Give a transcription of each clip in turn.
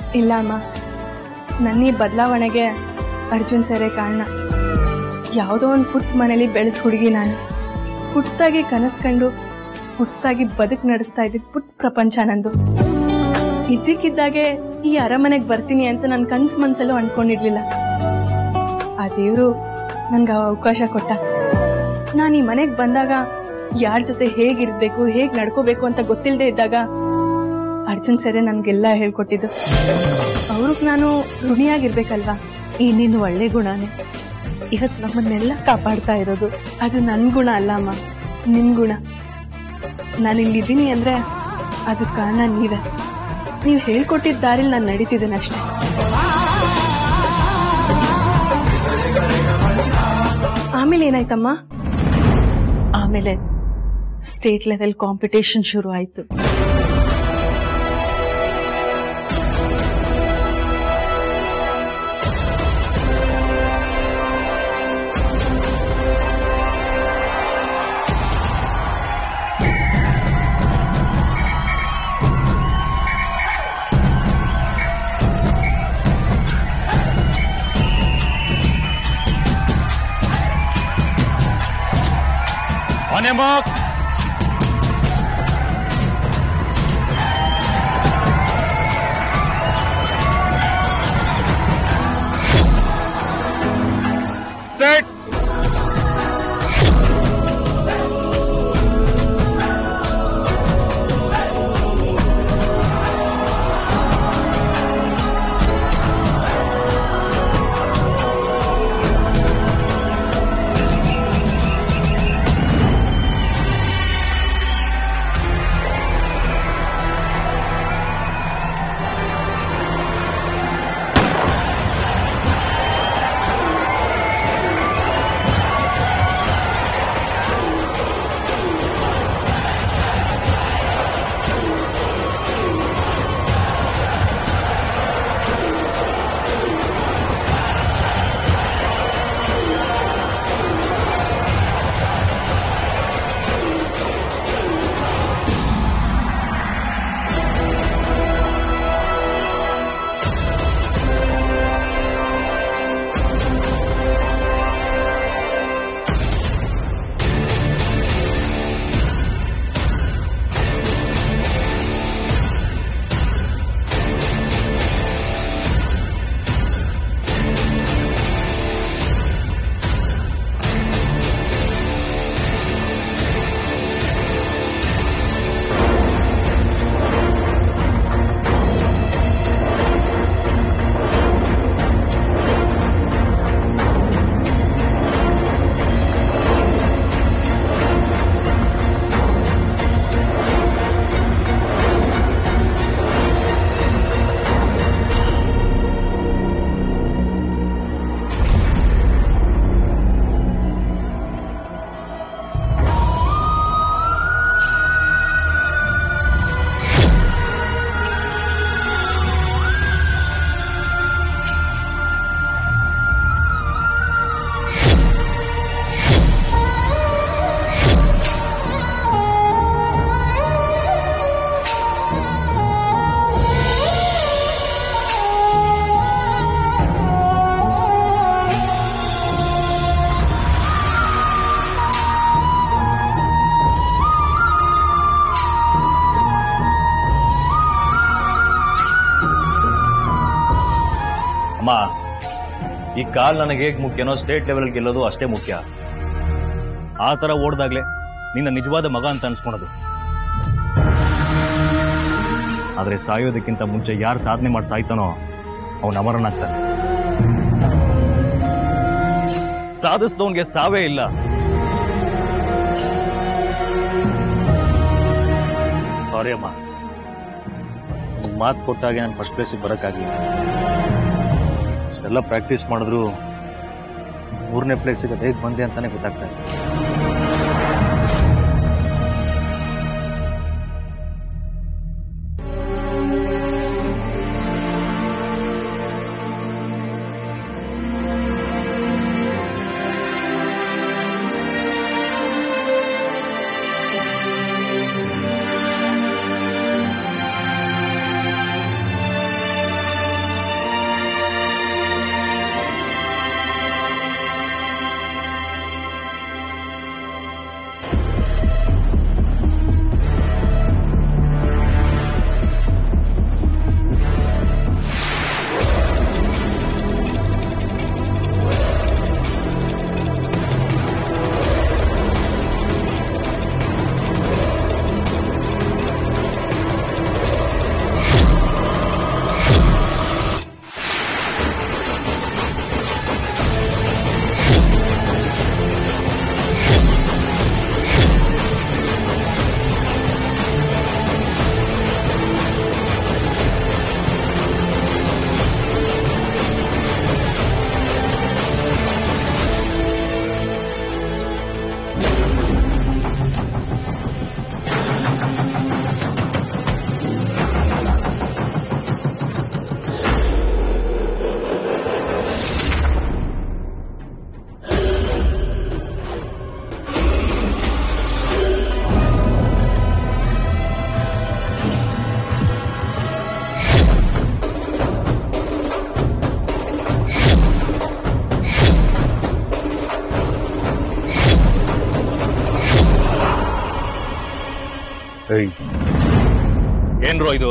ಇಲ್ಲ ಅಮ್ಮ ನನ್ನ ಈ ಬದಲಾವಣೆಗೆ ಅರ್ಜುನ್ ಸರೇ ಕಾರಣ ಯಾವುದೋ ಒಂದು ಪುಟ್ಟ ಮನೇಲಿ ಬೆಳೆದ ಹುಡುಗಿ ನಾನು ಪುಟ್ಟಾಗಿ ಕನಸು ಕಂಡು ಪುಟ್ಟಾಗಿ ಬದುಕು ನಡೆಸ್ತಾ ಇದ್ದಿದ್ದು ಪುಟ್ಟ ಪ್ರಪಂಚ ನಂದು ಇದ್ದಕ್ಕಿದ್ದಾಗೆ ಈ ಅರಮನೆಗೆ ಬರ್ತೀನಿ ಅಂತ ನನ್ನ ಕನ್ಸು ಮನ್ಸಲ್ಲೂ ಅನ್ಕೊಂಡಿರ್ಲಿಲ್ಲ ಆ ದೇವರು ನನ್ಗೆ ಆ ಅವಕಾಶ ಕೊಟ್ಟ ನಾನು ಈ ಮನೆಗೆ ಬಂದಾಗ ಯಾರ ಜೊತೆ ಹೇಗಿರ್ಬೇಕು ಹೇಗ್ ನಡ್ಕೋಬೇಕು ಅಂತ ಗೊತ್ತಿಲ್ಲದೆ ಇದ್ದಾಗ ಅರ್ಜುನ್ ಸರೇ ನನ್ಗೆಲ್ಲ ಹೇಳ್ಕೊಟ್ಟಿದ್ದು ಅವ್ರಿಗೆ ನಾನು ಋಣಿಯಾಗಿರ್ಬೇಕಲ್ವಾ ಈ ನಿನ್ನ ಒಳ್ಳೆ ಗುಣನೇ ಇವತ್ತು ನಮ್ಮನ್ನೆಲ್ಲ ಕಾಪಾಡ್ತಾ ಇರೋದು ಅದು ನನ್ನ ಗುಣ ಅಲ್ಲ ಅಮ್ಮ ನಿಮ್ ಗುಣ ನಾನು ಇಲ್ಲಿದ್ದೀನಿ ಅಂದ್ರೆ ಅದು ಕಾರಣ ನೀವೇ ನೀವು ಹೇಳ್ಕೊಟ್ಟಿದ್ದ ದಾರಿಲಿ ನಾನು ನಡೀತಿದ್ದೇನೆ ಅಷ್ಟೇ ಆಮೇಲೆ ಏನಾಯ್ತಮ್ಮ ಆಮೇಲೆ ಸ್ಟೇಟ್ ಲೆವೆಲ್ ಕಾಂಪಿಟೇಷನ್ ಶುರು ಆಯ್ತು On your mark. Set. ಅಮ್ಮ ಈ ಕಾಲ್ ನನಗೆ ಹೇಗೆ ಮುಖ್ಯನೋ ಸ್ಟೇಟ್ ಲೆವೆಲ್ ಗೆಲ್ಲೋದು ಅಷ್ಟೇ ಮುಖ್ಯ ಆ ತರ ಓಡ್ದಾಗ್ಲೇ ನಿನ್ನ ನಿಜವಾದ ಮಗ ಅಂತ ಅನ್ಸ್ಕೊಳೋದು ಆದ್ರೆ ಸಾಯೋದಕ್ಕಿಂತ ಮುಂಚೆ ಯಾರು ಸಾಧನೆ ಮಾಡಿ ಸಾಯ್ತಾನೋ ಅವನು ಅಮರನಾಗ್ತಾನೆ ಸಾಧಿಸಿದವನ್ಗೆ ಸಾವೇ ಇಲ್ಲ ಸಾರಿ ಅಮ್ಮ ಮಾತು ಕೊಟ್ಟಾಗೆ ನಾನು ಫಸ್ಟ್ ಪ್ಲೇಸಿಗೆ ಬರೋಕ್ಕಾಗಲಿಲ್ಲ ಇಷ್ಟೆಲ್ಲ ಪ್ರಾಕ್ಟೀಸ್ ಮಾಡಿದ್ರು ಮೂರನೇ ಪ್ಲೇಸಿಗೆ ಅದು ಹೇಗೆ ಬಂದೆ ಅಂತಾನೆ ಗೊತ್ತಾಗ್ತಾ ಇಲ್ಲ ಏಯ್ ಏನ್ರೋ ಇದು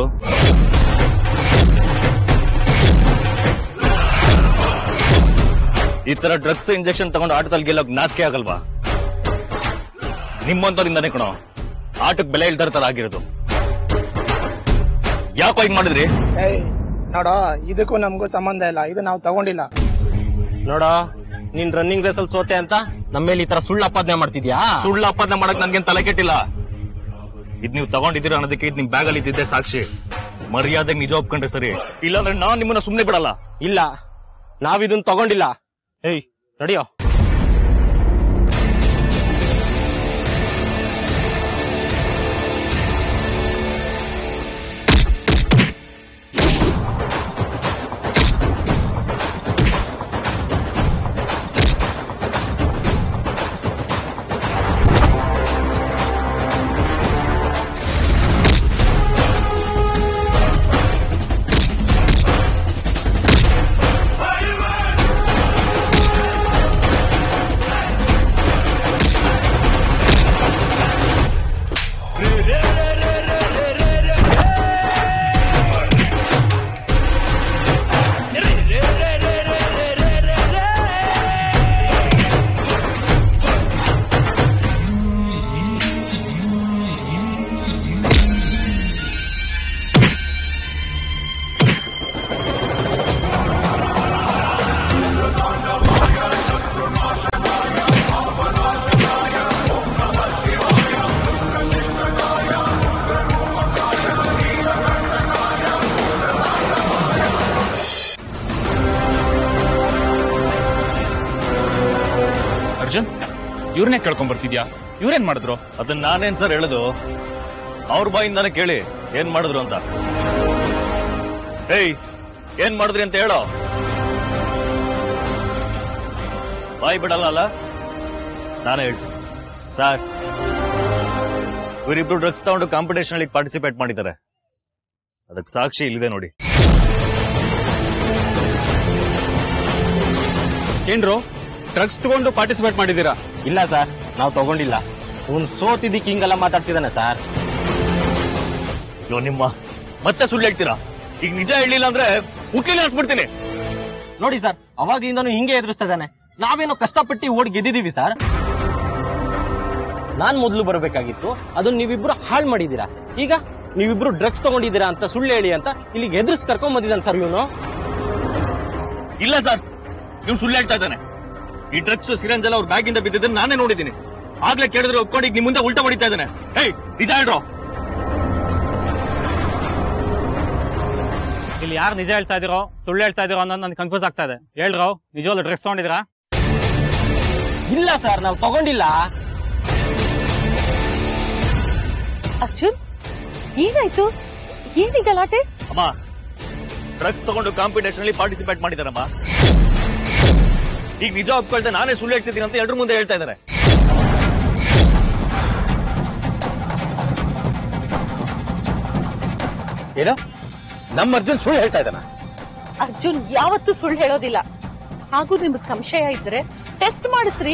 ಈ ತರ ಡ್ರಗ್ಸ್ ಇಂಜೆಕ್ಷನ್ ತಗೊಂಡು ಆಟದಲ್ಲಿ ಗೆಲ್ಲೋಕ್ ನಾಚಿಕೆ ಆಗಲ್ವಾ ನಿಮ್ಮಂತವ್ರಿಂದಾನೇ ಕಣೋ ಆಟಕ್ಕೆ ಬೆಲೆ ಇಲ್ದಾರ ತರ ಆಗಿರೋದು ಯಾಕೋ ಹಿಂಗ್ ಮಾಡಿದ್ರಿ ಏಯ್ ನೋಡೋ ಇದಕ್ಕೂ ನಮಗೂ ಸಂಬಂಧ ಇಲ್ಲ ಇದು ನಾವು ತಗೊಂಡಿಲ್ಲ ನೋಡ ನೀನ್ ರನ್ನಿಂಗ್ ರೇಸ್ ಅಲ್ಲಿ ಸೋತೆ ಅಂತ ನಮ್ಮ ಮೇಲೆ ಈ ತರ ಸುಳ್ಳು ಅಪಾದನೆ ಮಾಡ್ತಿದ್ಯಾ ಸುಳ್ಳು ಅಪಾದನೆ ಮಾಡಕ್ ನನ್ಗೇನ್ ತಲೆ ಕೆಟ್ಟಿಲ್ಲ ಇದ್ ನೀವು ತಗೊಂಡಿದ್ದೀರ ಅನ್ನೋದಕ್ಕೆ ಇದ್ ನಿಮ್ ಬ್ಯಾಗ್ ಅಲ್ಲಿ ಇದ್ದಿದ್ದೆ ಸಾಕ್ಷಿ ಮರ್ಯಾದೆಗೆ ನಿಜ ಒಪ್ಕೊಂಡ್ರೆ ಸರಿ ಇಲ್ಲಾಂದ್ರೆ ನಾನ್ ನಿಮ್ಮನ್ನ ಸುಮ್ನೆ ಬಿಡಲ್ಲ ಇಲ್ಲ ನಾವ್ ಇದನ್ ತಗೊಂಡಿಲ್ಲ ಏಯ್ ನಡಿಯೋ ಅರ್ಜುನ್ ಇವ್ರನ್ನೇ ಕೇಳ್ಕೊಂಡ್ ಬರ್ತಿದ್ಯಾ ಇವ್ರೇನ್ ಮಾಡಿದ್ರು ಅದನ್ನ ನಾನೇನ್ ಸರ್ ಹೇಳುದು ಅವ್ರ ಬಾಯಿಂದಾನೆ ಕೇಳಿ ಏನ್ ಮಾಡಿದ್ರು ಅಂತ ಏಯ್ ಏನ್ ಮಾಡಿದ್ರಿ ಅಂತ ಹೇಳೋ ಬಾಯ್ ಬಿಡಲ್ಲ ಅಲ್ಲ ನಾನೇ ಹೇಳ್ತೀನಿ ಸರ್ ಇವರಿಬ್ರು ಡ್ರಗ್ಸ್ ತಗೊಂಡು ಕಾಂಪಿಟೇಷನ್ ಅಲ್ಲಿ ಪಾರ್ಟಿಸಿಪೇಟ್ ಮಾಡಿದ್ದಾರೆ ಅದಕ್ಕೆ ಸಾಕ್ಷಿ ಇಲ್ಲಿದೆ ನೋಡಿ ಏನ್ರು ಡ್ರಗ್ಸ್ ತಗೊಂಡು ಪಾರ್ಟಿಸಿಪೇಟ್ ಮಾಡಿದೀರಾ ಇಲ್ಲ ಸರ್ ನಾವ್ ತಗೊಂಡಿಲ್ಲ ಅವ್ನ್ ಸೋತಿದ್ದಕ್ಕೆ ಹಿಂಗೆಲ್ಲ ಮಾತಾಡ್ತಿದ್ದಾನೆ ಸರ್ ಇವ್ನು ನಿಮ್ಮ ಮತ್ತೆ ಸುಳ್ಳು ಹೇಳ್ತೀರಾ ಈಗ ನಿಜ ಹೇಳಿಲ್ಲ ಅಂದ್ರೆ ಉಕ್ಕಿಲಿ ಹಾಕ್ಬಿಡ್ತೀನಿ ನೋಡಿ ಸರ್ ಅವಾಗ್ಲಿಂದನೂ ಹಿಂಗೆ ಎದುರಿಸ್ತಾ ಇದ್ದಾನೆ ನಾವೇನೋ ಕಷ್ಟಪಟ್ಟು ಓಡಿ ಗೆದ್ದಿದೀವಿ ಸರ್ ನಾನ್ ಮೊದ್ಲು ಬರ್ಬೇಕಾಗಿತ್ತು ಅದನ್ನ ನೀವಿಬ್ರು ಹಾಳ್ ಮಾಡಿದೀರಾ ಈಗ ನೀವಿಬ್ರು ಡ್ರಗ್ಸ್ ತಗೊಂಡಿದ್ದೀರಾ ಅಂತ ಸುಳ್ಳು ಹೇಳಿ ಅಂತ ಇಲ್ಲಿಗೆ ಎದುರಿಸ್ ಕರ್ಕೊಂಡ್ ಬಂದಿದ್ದಾನೆ ಸರ್ ಇವನು ಇಲ್ಲ ಸರ್ ಇವ್ನು ಸುಳ್ಳು ಹೇಳ್ತಾ ಇದ್ದಾನೆ ಈ ಡ್ರಗ್ಸ್ ಸಿರಂಜ್ ಎಲ್ಲ ಅವ್ರ ಬ್ಯಾಗ್ ಇಂದ ಬಿದ್ದಿದ್ದನ್ನ ನಾನೇ ನೋಡಿದ್ದೀನಿ ಆಗ್ಲೇ ಕೇಳಿದ್ರೆ ಒಪ್ಕೊಂಡು ಈಗ ನಿಮ್ ಮುಂದೆ ಉಲ್ಟಾ ಹೊಡಿತಾ ಇದ್ದಾನೆ ಹೇಯ್ ನಿಜ ಹೇಳ್ರೋ ಇಲ್ಲಿ ಯಾರು ನಿಜ ಹೇಳ್ತಾ ಇದೀರೋ ಸುಳ್ಳು ಹೇಳ್ತಾ ಇದೀರೋ ಅನ್ನೋದು ನನ್ಗೆ ಕನ್ಫ್ಯೂಸ್ ಆಗ್ತಾ ಇದೆ ಹೇಳ್ರೋ ನಿಜವಲ್ಲ ಡ್ರೆಸ್ ತಗೊಂಡಿದ್ರಾ ಇಲ್ಲ ಸರ್ ನಾವು ತಗೊಂಡಿಲ್ಲ ಅರ್ಜುನ್ ಏನಾಯ್ತು ಏನಿ ಗಲಾಟೆ ಅಮ್ಮ ಡ್ರಗ್ಸ್ ತಗೊಂಡು ಕಾಂಪಿಟೇಷನ್ ಅಲ್ಲಿ ಪಾರ್ಟಿಸಿಪೇಟ್ ಮಾಡಿದಾರಮ್ಮ ಈಗ ನಿಜ ಒಪ್ಕೊಳ್ದೆ ನಾನೇ ಸುಳ್ಳು ಹೇಳ್ತಿದ್ದೀನಿ ಅಂತ ಎಲ್ರ ಮುಂದೆ ಹೇಳ್ತಾ ಇದ್ದಾರೆ ಏನು ನಮ್ಮ ಅರ್ಜುನ್ ಸುಳ್ಳು ಹೇಳ್ತಾ ಇದ್ದಾನ ಅರ್ಜುನ್ ಯಾವತ್ತೂ ಸುಳ್ಳು ಹೇಳೋದಿಲ್ಲ ಹಾಗೂ ನಿಮ್ಗೆ ಸಂಶಯ ಇದ್ರೆ ಟೆಸ್ಟ್ ಮಾಡಿಸ್ರಿ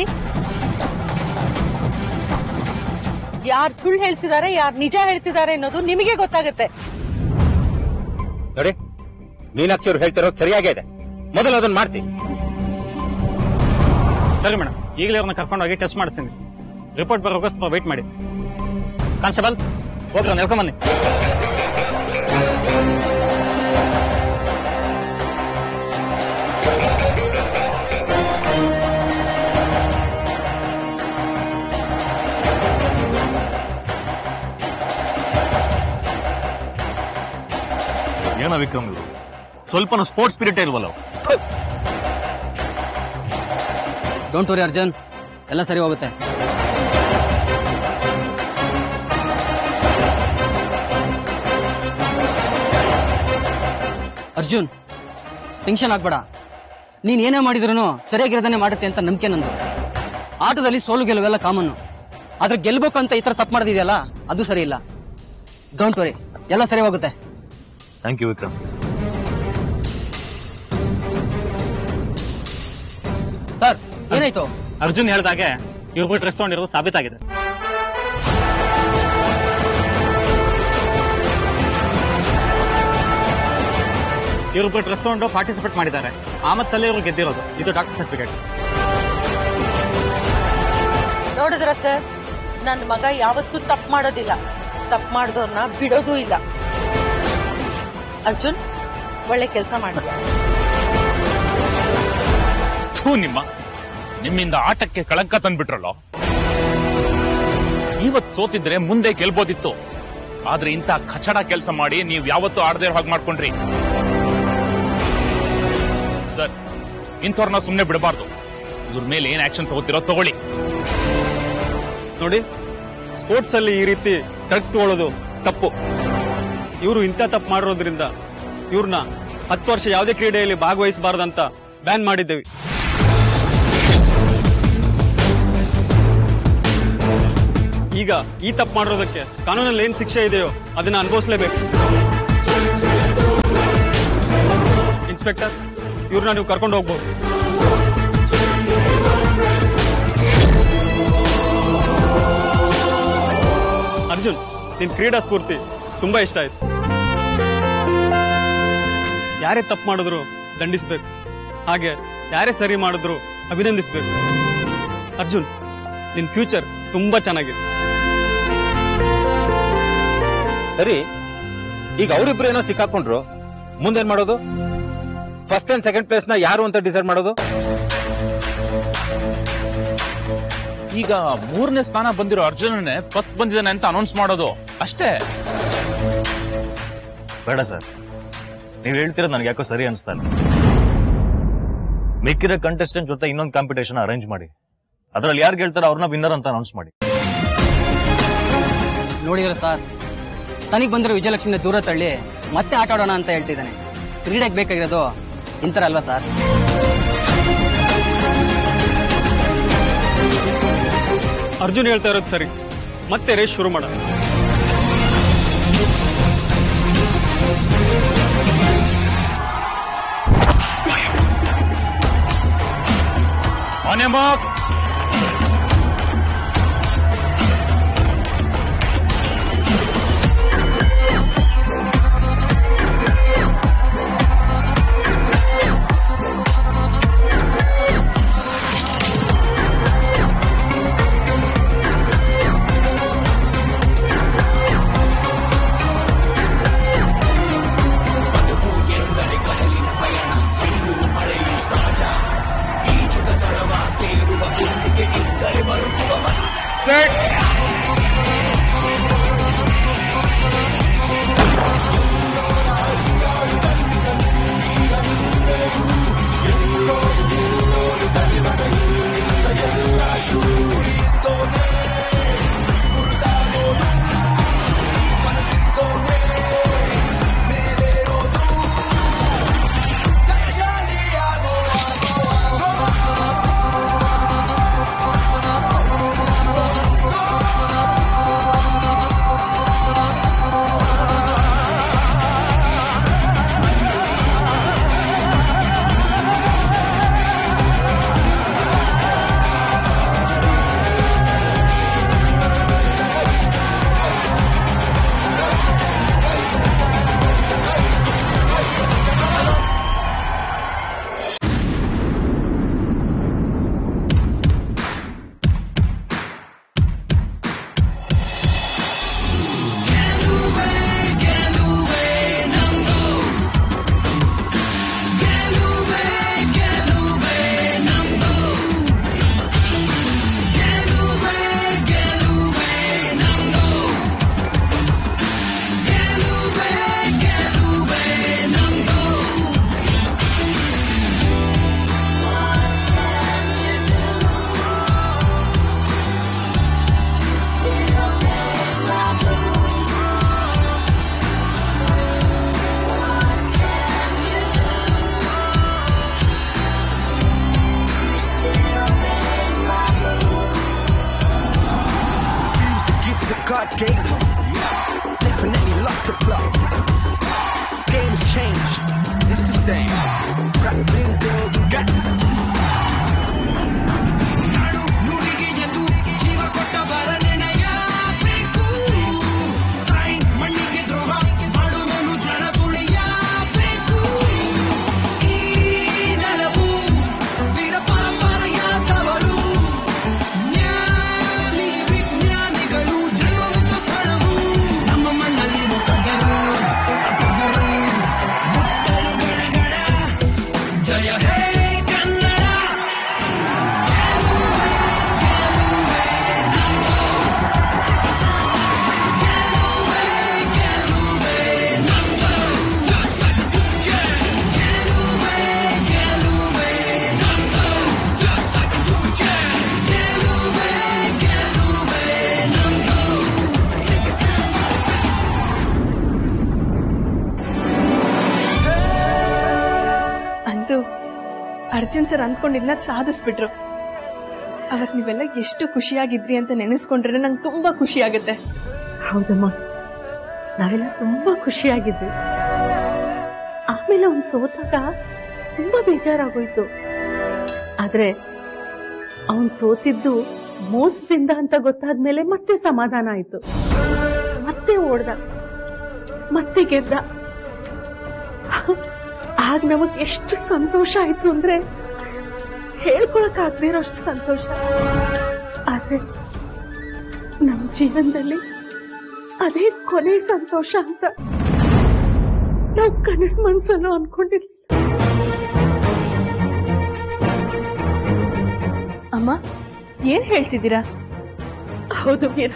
ಯಾರು ಸುಳ್ಳು ಹೇಳ್ತಿದ್ದಾರೆ ಯಾರು ನಿಜ ಹೇಳ್ತಿದ್ದಾರೆ ಅನ್ನೋದು ನಿಮಗೆ ಗೊತ್ತಾಗುತ್ತೆ ನೋಡಿ ಮೀನಾಕ್ಷಿ ಅವ್ರು ಹೇಳ್ತಿರೋದು ಸರಿಯಾಗೇ ಇದೆ ಮೊದಲು ಅದನ್ನ ಮಾಡಿಸಿ ಸರಿ ಮೇಡಮ್ ಈಗಲೇ ಅವ್ರನ್ನ ಕರ್ಕೊಂಡು ಹೋಗಿ ಟೆಸ್ಟ್ ಮಾಡಿಸ್ತೀನಿ ರಿಪೋರ್ಟ್ ಬರೋಕೆ ಸ್ವಲ್ಪ ವೆಯ್ಟ್ ಮಾಡಿ ಕಾನ್ಸ್ಟೇಬಲ್ ಹೋಗ್ರ ನೆಲ್ಕೊಂಬನ್ನಿ ಏನೋ ವಿಕ್ರಮ್ ಇವರು ಸ್ವಲ್ಪನೂ ಸ್ಪೋರ್ಟ್ಸ್ ಸ್ಪಿರಿಟ್ ಇಲ್ವಲ್ಲ ಡೋಂಟ್ ವರಿ ಅರ್ಜುನ್ ಎಲ್ಲ ಸರಿ ಹೋಗುತ್ತೆ ಅರ್ಜುನ್ ಟೆನ್ಷನ್ ಆಗ್ಬೇಡ ನೀನ್ ಏನೇ ಮಾಡಿದ್ರು ಸರಿಯಾಗಿರೋದನ್ನೇ ಮಾಡುತ್ತೆ ಅಂತ ನಂಬಿಕೆ ನಂದು ಆಟದಲ್ಲಿ ಸೋಲು ಗೆಲುವೆಲ್ಲ ಕಾಮನ್ನು ಆದ್ರೆ ಗೆಲ್ಬೇಕು ಅಂತ ಈ ತರ ತಪ್ಪು ಮಾಡೋದಿದೆಯಲ್ಲ ಅದು ಸರಿ ಇಲ್ಲ ಡೋಂಟ್ ವರಿ ಎಲ್ಲ ಸರಿ ಹೋಗುತ್ತೆ ಥ್ಯಾಂಕ್ ಯು ವಿಕ್ರಮ್ ಸರ್ ಏನಾಯ್ತು ಅರ್ಜುನ್ ಹೇಳ್ದಾಗೆ ಇವ್ರಿಗೂ ಡ್ರೆಸ್ ತಗೊಂಡಿರೋದು ಸಾಬೀತಾಗಿದೆ ಇವರಿಬ್ರು ಡ್ರೆಸ್ ತಗೊಂಡು ಪಾರ್ಟಿಸಿಪೇಟ್ ಮಾಡಿದ್ದಾರೆ ಆಮತ್ತಲ್ಲಿ ಇವರು ಗೆದ್ದಿರೋದು ಇದು ಡಾಕ್ಟರ್ ಸರ್ಟಿಫಿಕೇಟ್ ನೋಡಿದ್ರ ಸರ್ ನನ್ನ ಮಗ ಯಾವತ್ತೂ ತಪ್ಪು ಮಾಡೋದಿಲ್ಲ ತಪ್ಪು ಮಾಡಿದವ್ರನ್ನ ಬಿಡೋದೂ ಇಲ್ಲ ಅರ್ಜುನ್ ಒಳ್ಳೆ ಕೆಲಸ ಮಾಡಿದ ಥೂ ನಿಮ್ಮ ನಿಮ್ಮಿಂದ ಆಟಕ್ಕೆ ಕಳಂಕ ತಂದ್ಬಿಟ್ರಲ್ಲ ಇವತ್ ಸೋತಿದ್ರೆ ಮುಂದೆ ಗೆಲ್ಬೋದಿತ್ತು ಆದ್ರೆ ಇಂಥ ಕಚಡ ಕೆಲಸ ಮಾಡಿ ನೀವು ಯಾವತ್ತೂ ಆಡದೇ ಹಾಗೆ ಮಾಡ್ಕೊಂಡ್ರಿ ಸರ್ ಇಂಥವ್ರನ್ನ ಸುಮ್ನೆ ಬಿಡಬಾರ್ದು ಇವ್ರ ಮೇಲೆ ಏನ್ ಆಕ್ಷನ್ ತಗೋತಿರೋ ತಗೊಳ್ಳಿ ನೋಡಿ ಸ್ಪೋರ್ಟ್ಸ್ ಅಲ್ಲಿ ಈ ರೀತಿ ಡ್ರಗ್ಸ್ ತಗೊಳ್ಳೋದು ತಪ್ಪು ಇವರು ಇಂಥ ತಪ್ಪು ಮಾಡಿರೋದ್ರಿಂದ ಇವ್ರನ್ನ ಹತ್ತು ವರ್ಷ ಯಾವುದೇ ಕ್ರೀಡೆಯಲ್ಲಿ ಭಾಗವಹಿಸಬಾರ್ದಂತ ಬ್ಯಾನ್ ಮಾಡಿದ್ದೇವೆ ಈಗ ಈ ತಪ್ಪು ಮಾಡಿರೋದಕ್ಕೆ ಕಾನೂನಲ್ಲಿ ಏನ್ ಶಿಕ್ಷೆ ಇದೆಯೋ ಅದನ್ನ ಅನುಭವಿಸಲೇಬೇಕು ಇನ್ಸ್ಪೆಕ್ಟರ್ ಇವ್ರನ್ನ ನೀವು ಕರ್ಕೊಂಡು ಹೋಗ್ಬೋದು ಅರ್ಜುನ್ ನಿನ್ ಕ್ರೀಡಾ ಸ್ಫೂರ್ತಿ ತುಂಬಾ ಇಷ್ಟ ಆಯ್ತು ಯಾರೇ ತಪ್ಪು ಮಾಡಿದ್ರು ದಂಡಿಸ್ಬೇಕು ಹಾಗೆ ಯಾರೇ ಸರಿ ಮಾಡಿದ್ರು ಅಭಿನಂದಿಸ್ಬೇಕು ಅರ್ಜುನ್ ನಿನ್ ಫ್ಯೂಚರ್ ತುಂಬಾ ಚೆನ್ನಾಗಿದೆ ಸರಿ ಈಗ ಅವರಿಬ್ರು ಏನೋ ಸಿಕ್ಕಾಕೊಂಡ್ರು ಮುಂದೇನ್ ಮಾಡೋದು ಫಸ್ಟ್ ಅಂಡ್ ಸೆಕೆಂಡ್ ಪ್ಲೇಸ್ ನ ಯಾರು ಅಂತ ಡಿಸೈಡ್ ಮಾಡೋದು ಈಗ ಮೂರನೇ ಸ್ಥಾನ ಬಂದಿರೋ ಅರ್ಜುನನೇ ಫಸ್ಟ್ ಬಂದಿದ್ದಾನೆ ಅಂತ ಅನೌನ್ಸ್ ಮಾಡೋದು ಅಷ್ಟೇ ಬೇಡ ಸರ್ ನೀವು ಹೇಳ್ತಿರೋದು ನನಗೆ ಯಾಕೋ ಸರಿ ಅನಿಸ್ತಾ ಇಲ್ಲ ಮಿಕ್ಕಿರೋ ಕಂಟೆಸ್ಟೆಂಟ್ ಜೊತೆ ಇನ್ನೊಂದು ಕಾಂಪಿಟೇಷನ್ ಅರೇಂಜ್ ಮಾಡಿ ಅದ್ರಲ್ಲಿ ಯಾರು ಗೆಲ್ತಾರೋ ಅವ್ರನ್ನ ವಿನ್ನರ್ ಅಂತ ಅನೌನ್ಸ್ ಮಾಡಿ ನೋಡಿದ್ರೆ ಸರ್ ತನಿಗೆ ಬಂದಿರೋ ವಿಜಯಲಕ್ಷ್ಮಿನ ದೂರ ತಳ್ಳಿ ಮತ್ತೆ ಆಟ ಆಡೋಣ ಅಂತ ಹೇಳ್ತಿದ್ದಾನೆ ಕ್ರೀಡೆಗೆ ಬೇಕಾಗಿರೋದು ಇಂತರ ಅಲ್ವಾ ಸರ್ ಅರ್ಜುನ್ ಹೇಳ್ತಾ ಇರೋದು ಸರಿ ಮತ್ತೆ ರೇಸ್ ಶುರು ಮಾಡೋಣ ಆನೆ mark God gave him. Definitely lost the plot. Game's changed. It's the same. Crack bling bills and guts. Arjun sir ಅಂದ್ಕೊಂಡಿದ್ನ ಸಾಧಿಸ್ಬಿಟ್ರು ಅವತ್ ನೀವೆಲ್ಲ ಎಷ್ಟು ಖುಷಿಯಾಗಿದ್ರಿ ಅಂತ ನೆನೆಸ್ಕೊಂಡ್ರೆ ನಂಗೆ ತುಂಬಾ ಖುಷಿ ಆಗುತ್ತೆ ಹೌದಮ್ಮ ನಾವೆಲ್ಲ ತುಂಬಾ ಖುಷಿಯಾಗಿದ್ವಿ ಆಮೇಲೆ ಅವ್ನು ಸೋತಾಗ ತುಂಬಾ ಬೇಜಾರಾಗೋಯ್ತು ಆದ್ರೆ ಅವನ್ ಸೋತಿದ್ದು ಮೋಸದಿಂದ ಅಂತ ಗೊತ್ತಾದ್ಮೇಲೆ ಮತ್ತೆ ಸಮಾಧಾನ ಆಯ್ತು ಮತ್ತೆ ಓಡ್ದ ಮತ್ತೆ ಗೆದ್ದ ಆಗ ನಮಗ್ ಎಷ್ಟು ಸಂತೋಷ ಆಯ್ತು ಅಂದ್ರೆ ಹೇಳ್ಕೊಳಕ್ ಆಗದೇ ಇರೋಷ್ಟು ಸಂತೋಷ ಆದ್ರೆ ನಮ್ ಜೀವನದಲ್ಲಿ ಅದೇ ಕೊನೆ ಸಂತೋಷ ಅಂತ ನಾವು ಕನಸು ಮನ್ಸಲ್ಲೂ ಅನ್ಕೊಂಡಿರ್ಲಿಲ್ಲ ಅಮ್ಮ ಏನ್ ಹೇಳ್ತಿದ್ದೀರಾ ಹೌದು ಮೀರಾ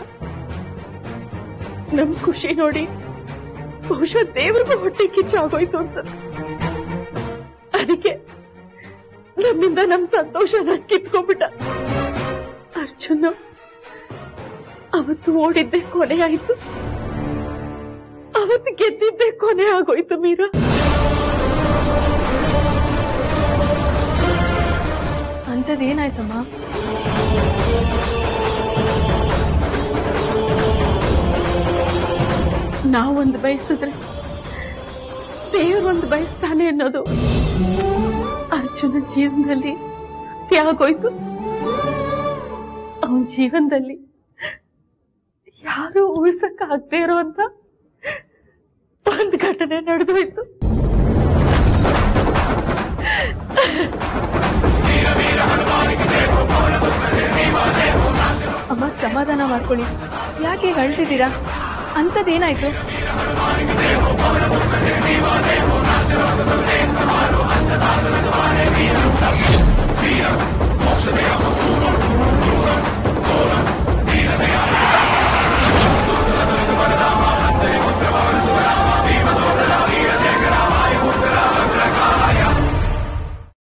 ನಮ್ ಖುಷಿ ನೋಡಿ ಬಹುಶಃ ದೇವ್ರಿಗೂ ಹೊಟ್ಟೆ ಕಿಚ್ಚಾಗೋಯ್ತು ಅಂತ ಅದಕ್ಕೆ ನಮ್ಮಿಂದ ನಮ್ ಸಂತೋಷನ ಕಿತ್ಕೊಂಡ್ಬಿಟ್ಟ ಅರ್ಜುನ ಅವತ್ತು ಓಡಿದ್ದೆ ಕೊನೆ ಆಯ್ತು ಅವತ್ತು ಗೆದ್ದಿದ್ದೆ ಕೊನೆ ಆಗೋಯ್ತು ಮೀರಾ ಅಂಥದ್ದೇನಾಯ್ತಮ್ಮ ನಾವೊಂದು ಬಯಸಿದ್ರೆ ದೇವರೊಂದು ಬಯಸ್ತಾನೆ ಅನ್ನೋದು ಅರ್ಜುನ ಜೀವನದಲ್ಲಿ ಸತ್ಯ ಆಗೋಯ್ತು ಅವನ ಜೀವನದಲ್ಲಿ ಯಾರು ಊಹಿಸಕ್ ಆಗದೆ ಇರೋಂತ ಒಂದ್ ಘಟನೆ ನಡೆದೋಯ್ತು ಅಮ್ಮ ಸಮಾಧಾನ ಮಾಡ್ಕೊಳ್ಳಿ ಯಾಕೆ ಈಗ ಅಳ್ತಿದ್ದೀರಾ ಅಂಥದ್ದೇನಾಯ್ತು